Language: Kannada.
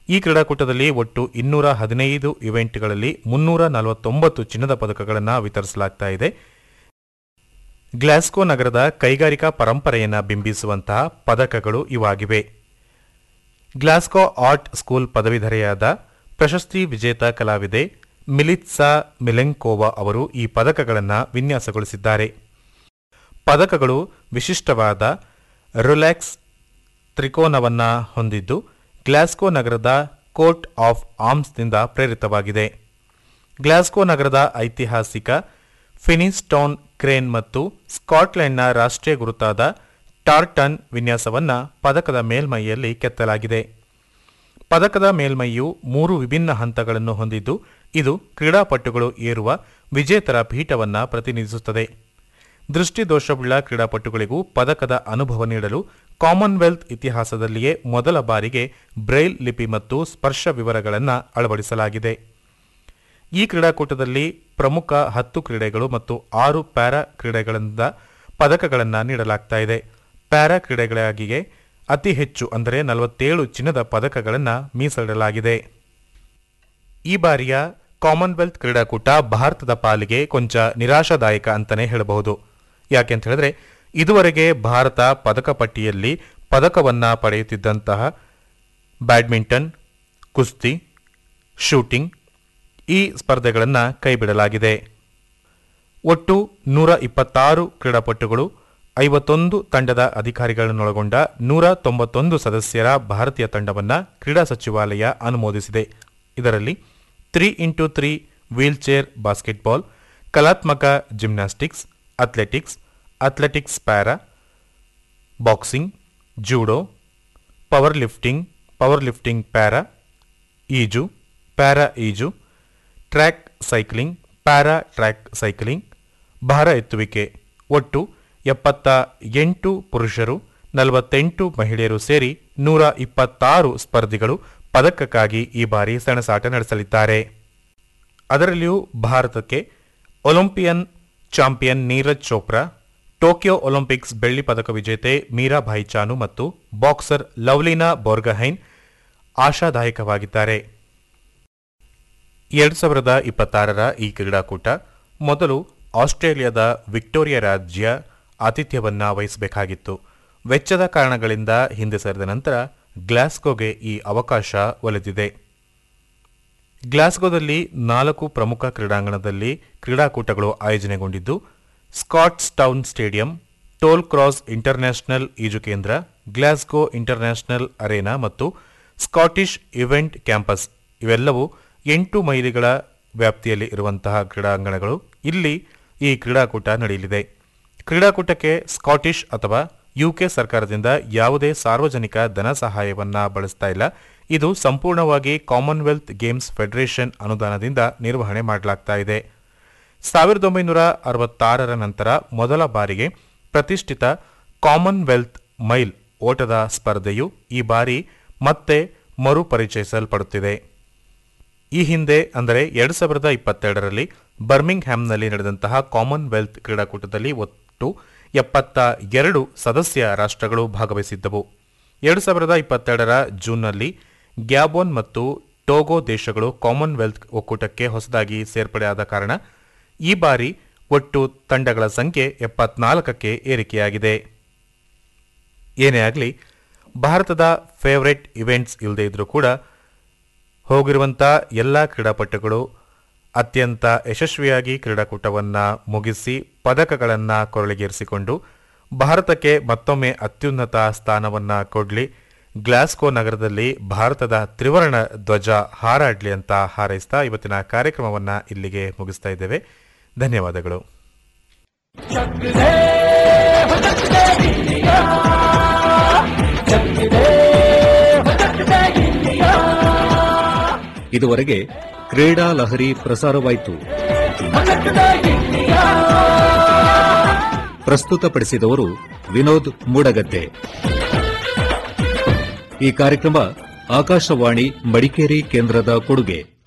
ಈ ಕ್ರೀಡಾಕೂಟದಲ್ಲಿ ಒಟ್ಟು ಇನ್ನೂರ ಹದಿನೈದು ಇವೆಂಟ್ಗಳಲ್ಲಿ ಮುನ್ನೂರ ನಲವತ್ತೊಂಬತ್ತು ಚಿನ್ನದ ಪದಕಗಳನ್ನು ವಿತರಿಸಲಾಗ್ತಾ ಇದೆ ಗ್ಲಾಸ್ಕೋ ನಗರದ ಕೈಗಾರಿಕಾ ಪರಂಪರೆಯನ್ನು ಬಿಂಬಿಸುವಂತಹ ಪದಕಗಳು ಇವಾಗಿವೆ ಗ್ಲಾಸ್ಕೋ ಆರ್ಟ್ ಸ್ಕೂಲ್ ಪದವೀಧರೆಯಾದ ಪ್ರಶಸ್ತಿ ವಿಜೇತ ಕಲಾವಿದೆ ಮಿಲಿತ್ಸಾ ಮಿಲೆಂಕೋವಾ ಅವರು ಈ ಪದಕಗಳನ್ನು ವಿನ್ಯಾಸಗೊಳಿಸಿದ್ದಾರೆ ಪದಕಗಳು ವಿಶಿಷ್ಟವಾದ ರಿಲ್ಯಾಕ್ಸ್ ತ್ರಿಕೋನವನ್ನ ಹೊಂದಿದ್ದು ಗ್ಲಾಸ್ಕೋ ನಗರದ ಕೋರ್ಟ್ ಆಫ್ ಆರ್ಮ್ಸ್ನಿಂದ ಪ್ರೇರಿತವಾಗಿದೆ ಗ್ಲಾಸ್ಕೋ ನಗರದ ಐತಿಹಾಸಿಕ ಫಿನಿಸ್ಟೌನ್ ಕ್ರೇನ್ ಮತ್ತು ಸ್ಕಾಟ್ಲೆಂಡ್ನ ರಾಷ್ಟ್ರೀಯ ಗುರುತಾದ ಟಾರ್ಟನ್ ವಿನ್ಯಾಸವನ್ನ ಪದಕದ ಮೇಲ್ಮೈಯಲ್ಲಿ ಕೆತ್ತಲಾಗಿದೆ ಪದಕದ ಮೇಲ್ಮೈಯು ಮೂರು ವಿಭಿನ್ನ ಹಂತಗಳನ್ನು ಹೊಂದಿದ್ದು ಇದು ಕ್ರೀಡಾಪಟುಗಳು ಏರುವ ವಿಜೇತರ ಪೀಠವನ್ನ ಪ್ರತಿನಿಧಿಸುತ್ತದೆ ದೃಷ್ಟಿದೋಷವುಳ್ಳ ಕ್ರೀಡಾಪಟುಗಳಿಗೂ ಪದಕದ ಅನುಭವ ನೀಡಲು ಕಾಮನ್ವೆಲ್ತ್ ಇತಿಹಾಸದಲ್ಲಿಯೇ ಮೊದಲ ಬಾರಿಗೆ ಬ್ರೈಲ್ ಲಿಪಿ ಮತ್ತು ಸ್ಪರ್ಶ ವಿವರಗಳನ್ನು ಅಳವಡಿಸಲಾಗಿದೆ ಈ ಕ್ರೀಡಾಕೂಟದಲ್ಲಿ ಪ್ರಮುಖ ಹತ್ತು ಕ್ರೀಡೆಗಳು ಮತ್ತು ಆರು ಪ್ಯಾರಾ ಕ್ರೀಡೆಗಳಿಂದ ಪದಕಗಳನ್ನು ನೀಡಲಾಗ್ತಾ ಇದೆ ಪ್ಯಾರಾ ಕ್ರೀಡೆಗಳಿಗಾಗಿಯೇ ಅತಿ ಹೆಚ್ಚು ಅಂದರೆ ನಲವತ್ತೇಳು ಚಿನ್ನದ ಪದಕಗಳನ್ನು ಮೀಸಲಿಡಲಾಗಿದೆ ಈ ಬಾರಿಯ ಕಾಮನ್ವೆಲ್ತ್ ಕ್ರೀಡಾಕೂಟ ಭಾರತದ ಪಾಲಿಗೆ ಕೊಂಚ ನಿರಾಶಾದಾಯಕ ಅಂತಾನೆ ಹೇಳಬಹುದು ಯಾಕೆಂತ ಹೇಳಿದ್ರೆ ಇದುವರೆಗೆ ಭಾರತ ಪದಕ ಪಟ್ಟಿಯಲ್ಲಿ ಪದಕವನ್ನ ಪಡೆಯುತ್ತಿದ್ದಂತಹ ಬ್ಯಾಡ್ಮಿಂಟನ್ ಕುಸ್ತಿ ಶೂಟಿಂಗ್ ಈ ಸ್ಪರ್ಧೆಗಳನ್ನು ಕೈಬಿಡಲಾಗಿದೆ ಒಟ್ಟು ನೂರ ಇಪ್ಪತ್ತಾರು ಕ್ರೀಡಾಪಟುಗಳು ಐವತ್ತೊಂದು ತಂಡದ ಅಧಿಕಾರಿಗಳನ್ನೊಳಗೊಂಡ ನೂರ ತೊಂಬತ್ತೊಂದು ಸದಸ್ಯರ ಭಾರತೀಯ ತಂಡವನ್ನು ಕ್ರೀಡಾ ಸಚಿವಾಲಯ ಅನುಮೋದಿಸಿದೆ ಇದರಲ್ಲಿ three into three wheelchair basketball ಕಲಾತ್ಮಕ gymnastics athletics athletics para boxing judo power lifting power lifting para ಈಜು ಪ್ಯಾರಾ ಈಜು track cycling para track cycling ಭಾರ ಎತ್ತುವಿಕೆ ಒಟ್ಟು ಎಪ್ಪತ್ತ ಎಂಟು ಪುರುಷರು ನಲವತ್ತೆಂಟು ಮಹಿಳೆಯರು ಸೇರಿ ನೂರ ಇಪ್ಪತ್ತಾರು ಸ್ಪರ್ಧಿಗಳು ಪದಕಕ್ಕಾಗಿ ಈ ಬಾರಿ ಸೆಣಸಾಟ ನಡೆಸಲಿದ್ದಾರೆ ಅದರಲ್ಲಿಯೂ ಭಾರತಕ್ಕೆ Olympian champion Neeraj Chopra Tokyo Olympics ಬೆಳ್ಳಿ ಪದಕ ವಿಜೇತೆ ಮೀರಾಭಾಯಿ ಚಾನು ಮತ್ತು ಬಾಕ್ಸರ್ ಲವ್ಲಿನಾ ಬೋರ್ಗಹೈನ್ ಆಶಾದಾಯಕವಾಗಿದ್ದಾರೆ ಎರಡು ಸಾವಿರದ ಇಪ್ಪತ್ತಾರರ ಈ ಕ್ರೀಡಾಕೂಟ ಮೊದಲು ಆಸ್ಟ್ರೇಲಿಯಾದ ವಿಕ್ಟೋರಿಯಾ ರಾಜ್ಯ ಆತಿಥ್ಯವನ್ನ ವಹಿಸಬೇಕಾಗಿತ್ತು ವೆಚ್ಚದ ಕಾರಣಗಳಿಂದ ಹಿಂದೆ ಸರಿದ ನಂತರ ಗ್ಲಾಸ್ಗೋಗೆ ಈ ಅವಕಾಶ ಒಲಿದಿದೆ ಗ್ಲಾಸ್ಗೋದಲ್ಲಿ ನಾಲ್ಕು ಪ್ರಮುಖ ಕ್ರೀಡಾಂಗಣದಲ್ಲಿ ಕ್ರೀಡಾಕೂಟಗಳು ಆಯೋಜನೆಗೊಂಡಿದ್ದು Scotstoun stadium Tollcross international ಈಜು ಕೇಂದ್ರ ಗ್ಲಾಸ್ಗೋ ಇಂಟರ್ನ್ಯಾಷನಲ್ ಅರೇನಾ ಮತ್ತು ಸ್ಕಾಟಿಷ್ ಇವೆಂಟ್ ಕ್ಯಾಂಪಸ್ ಇವೆಲ್ಲವೂ ಎಂಟು ಮೈಲಿಗಳ ವ್ಯಾಪ್ತಿಯಲ್ಲಿ ಇರುವಂತಹ ಕ್ರೀಡಾಂಗಣಗಳು ಇಲ್ಲಿ ಈ ಕ್ರೀಡಾಕೂಟ ನಡೆಯಲಿದೆ ಕ್ರೀಡಾಕೂಟಕ್ಕೆ ಸ್ಕಾಟಿಷ್ ಅಥವಾ ಯುಕೆ ಸರ್ಕಾರದಿಂದ ಯಾವುದೇ ಸಾರ್ವಜನಿಕ ಧನ ಸಹಾಯವನ್ನ ಬಳಸ್ತಾ ಇಲ್ಲ ಇದು ಸಂಪೂರ್ಣವಾಗಿ ಕಾಮನ್ವೆಲ್ತ್ ಗೇಮ್ಸ್ ಫೆಡರೇಷನ್ ಅನುದಾನದಿಂದ ನಿರ್ವಹಣೆ ಮಾಡಲಾಗ್ತಾ ಇದೆ ಸಾವಿರದ ಒಂಬೈನೂರ ಅರವತ್ತಾರರ ನಂತರ ಮೊದಲ ಬಾರಿಗೆ ಪ್ರತಿಷ್ಠಿತ ಕಾಮನ್ವೆಲ್ತ್ ಮೈಲ್ ಓಟದ ಸ್ಪರ್ಧೆಯು ಈ ಬಾರಿ ಮತ್ತೆ ಮರುಪರಿಚಯಿಸಲ್ಪಡುತ್ತಿದೆ ಈ ಹಿಂದೆ ಅಂದರೆ ಎರಡು ಸಾವಿರದ ಇಪ್ಪತ್ತೆರಡರಲ್ಲಿ ಬರ್ಮಿಂಗ್ ಹ್ಯಾಮ್ನಲ್ಲಿ ನಡೆದಂತಹ ಕಾಮನ್ವೆಲ್ತ್ ಕ್ರೀಡಾಕೂಟದಲ್ಲಿ ಒಟ್ಟು ಎಪ್ಪತ್ತ ಎರಡು ಸದಸ್ಯ ರಾಷ್ಟ್ರಗಳು ಭಾಗವಹಿಸಿದ್ದವು ಎರಡು ಸಾವಿರದ ಇಪ್ಪತ್ತೆರಡರ ಜೂನ್ನಲ್ಲಿ ಗ್ಯಾಬೋನ್ ಮತ್ತು ಟೋಗೋ ದೇಶಗಳು ಕಾಮನ್ವೆಲ್ತ್ ಒಕ್ಕೂಟಕ್ಕೆ ಹೊಸದಾಗಿ ಸೇರ್ಪಡೆಯಾದ ಕಾರಣ ಈ ಬಾರಿ ಒಟ್ಟು ತಂಡಗಳ ಸಂಖ್ಯೆ ಎಪ್ಪತ್ನಾಲ್ಕಕ್ಕೆ ಏರಿಕೆಯಾಗಿದೆ ಏನೇ ಆಗಲಿ ಭಾರತದ ಫೇವರೆಟ್ ಇವೆಂಟ್ಸ್ ಇಲ್ಲದೇ ಇದ್ರೂ ಕೂಡ ಹೋಗಿರುವಂಥ ಎಲ್ಲ ಕ್ರೀಡಾಪಟುಗಳು ಅತ್ಯಂತ ಯಶಸ್ವಿಯಾಗಿ ಕ್ರೀಡಾಕೂಟವನ್ನು ಮುಗಿಸಿ ಪದಕಗಳನ್ನು ಕೊರಳಿಗೇರಿಸಿಕೊಂಡು ಭಾರತಕ್ಕೆ ಮತ್ತೊಮ್ಮೆ ಅತ್ಯುನ್ನತ ಸ್ಥಾನವನ್ನು ಕೊಡಲಿ ಗ್ಲಾಸ್ಕೋ ನಗರದಲ್ಲಿ ಭಾರತದ ತ್ರಿವರ್ಣ ಧ್ವಜ ಹಾರಾಡ್ಲಿ ಅಂತ ಹಾರೈಸ್ತಾ ಇವತ್ತಿನ ಕಾರ್ಯಕ್ರಮವನ್ನು ಇಲ್ಲಿಗೆ ಮುಗಿಸ್ತಾ ಇದ್ದೇವೆ ಧನ್ಯವಾದಗಳು ಇದುವರೆಗೆ ಕ್ರೀಡಾ ಲಹರಿ ಪ್ರಸಾರವಾಯಿತು ಪ್ರಸ್ತುತಪಡಿಸಿದವರು ವಿನೋದ್ ಮೂಡಗದ್ದೆ ಈ ಕಾರ್ಯಕ್ರಮ ಆಕಾಶವಾಣಿ ಮಡಿಕೇರಿ ಕೇಂದ್ರದ ಕೊಡುಗೆ